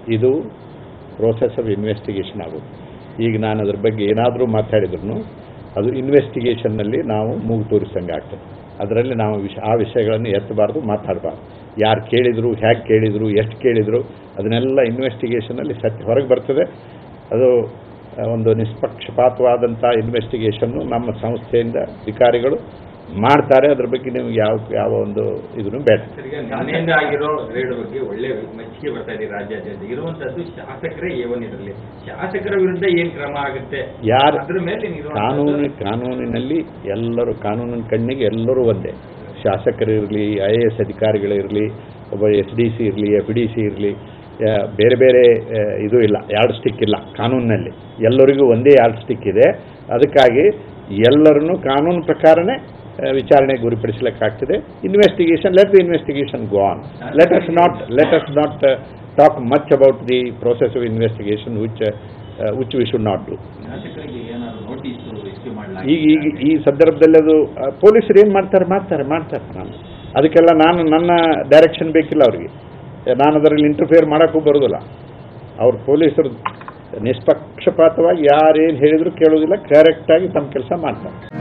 ಇದು process of investigation ಆಗುತ್ತೆ ಈಗ ನಾನು ಅದ್ರ ಬಗ್ಗೆ ಏನಾದರೂ ಮಾತಾಡಿದ್ರು ಅದು ಇನ್ವೆಸ್ಟಿಗೇಷನ್ನಲ್ಲಿ ನಾವು ಮೂಗು ತೋರಿಸಂಗೆ ಆಗ್ತದೆ ಅದರಲ್ಲಿ ನಾವು ವಿಷ ಆ ವಿಷಯಗಳನ್ನು ಎತ್ತಬಾರ್ದು ಮಾತಾಡಬಾರ್ದು ಯಾರು ಕೇಳಿದರು ಹೇಗೆ ಕೇಳಿದರು ಎಷ್ಟು ಕೇಳಿದರು ಅದನ್ನೆಲ್ಲ ಇನ್ವೆಸ್ಟಿಗೇಷನಲ್ಲಿ ಸತ್ಯ ಹೊರಗೆ ಬರ್ತದೆ ಅದು ಆ, ಒಂದು ನಿಷ್ಪಕ್ಷಪಾತವಾದಂಥ ಇನ್ವೆಸ್ಟಿಗೇಷನ್ನು ನಮ್ಮ ಸಂಸ್ಥೆಯಿಂದ ಅಧಿಕಾರಿಗಳು ಮಾಡ್ತಾರೆ ಅದ್ರ ಬಗ್ಗೆ ನಿಮ್ಗೆ ಯಾವ ಯಾವ ಒಂದು ಇದನ್ನು ಬೇಡ ಸರಿಗೆ ನಿನ್ನೆಯಿಂದ ಆಗಿರೋ ರೇಡ್ ಬಗ್ಗೆ ಒಳ್ಳೆ ಮೆಚ್ಚುಗೆ ಬರ್ತಾ ಇದೆ ರಾಜ್ಯಾದ್ಯಂತ ಇರುವಂತದ್ದು ಶಾಸಕರೇ ಏವನ್ ಇದರಲ್ಲಿ ಶಾಸಕರ ವಿರುದ್ಧ ಏನ್ ಕ್ರಮ ಆಗುತ್ತೆ ಯಾರು ಅದ್ರ ಮೇಲೆ ಇರುವಂತದ್ದು- ಕಾನೂನು ಕಾನೂನಿನಲ್ಲಿ ಎಲ್ಲರೂ ಕಾನೂನಿನ ಕಣ್ಣಿಗೆ ಎಲ್ಲರೂ ಒಂದೇ ಶಾಸಕರಿರಲಿ ಐ ಎ ಎಸ್ ಅಧಿಕಾರಿಗಳಿರಲಿ ಒಬ್ಬ ಎಸ್ ಡಿ ಸಿ ಇರಲಿ ಎಫ್ ಡಿ ಸಿ ಇರಲಿ ಬೇರೆ ಬೇರೆ ಆ, ಇದು ಇಲ್ಲ ಯಾರ್ಡ್ ಸ್ಟಿಕ್ ಇಲ್ಲ ಕಾನೂನಿನಲ್ಲಿ ಎಲ್ಲರಿಗೂ ಒಂದೇ ಯಾರ್ಡ್ ಸ್ಟಿಕ್ ಇದೆ ಅದಕ್ಕಾಗಿ ಎಲ್ಲರನ್ನು ಕಾನೂನು ಪ್ರಕಾರನೇ ಆ, ವಿಚಾರಣೆಗೆ ಗುರಿಪಡಿಸಲಿಕ್ಕಾಗ್ತದೆ investigation let the investigation go on let us not let us not talk much about the process of investigation which which we should not do ಶಾಸಕರಿಗೆ ಏನಾದ್ರು ನೋಟಿಸ್ ಇಶ್ಯೂ ಈಗ ಈಗ ಈ ಸಂದರ್ಭದಲ್ಲಿ ಅದು ಆ, ಪೊಲೀಸರು ಏನು ಮಾಡ್ತಾರೆ ಮಾಡ್ತಾರೆ ಮಾಡ್ತಾರೆ ನಾನು ಅದಕ್ಕೆಲ್ಲ ನಾನು ನನ್ನ ಡೈರೆಕ್ಷನ್ ಬೇಕಿಲ್ಲ ಅವ್ರಿಗೆ ನಾನು ಅದರಲ್ಲಿ ಇಂಟರ್ಫಿಯರ್ ಮಾಡೋಕ್ಕೂ ಬರೋದಿಲ್ಲ ಅವ್ರ ಪೊಲೀಸರು ನಿಷ್ಪಕ್ಷಪಾತವಾಗಿ ಯಾರೇನು ಹೇಳಿದ್ರು ಕೇಳೋದಿಲ್ಲ ಕರೆಕ್ಟಾಗಿ ತಮ್ಮ ಕೆಲಸ ಮಾಡ್ತಾರೆ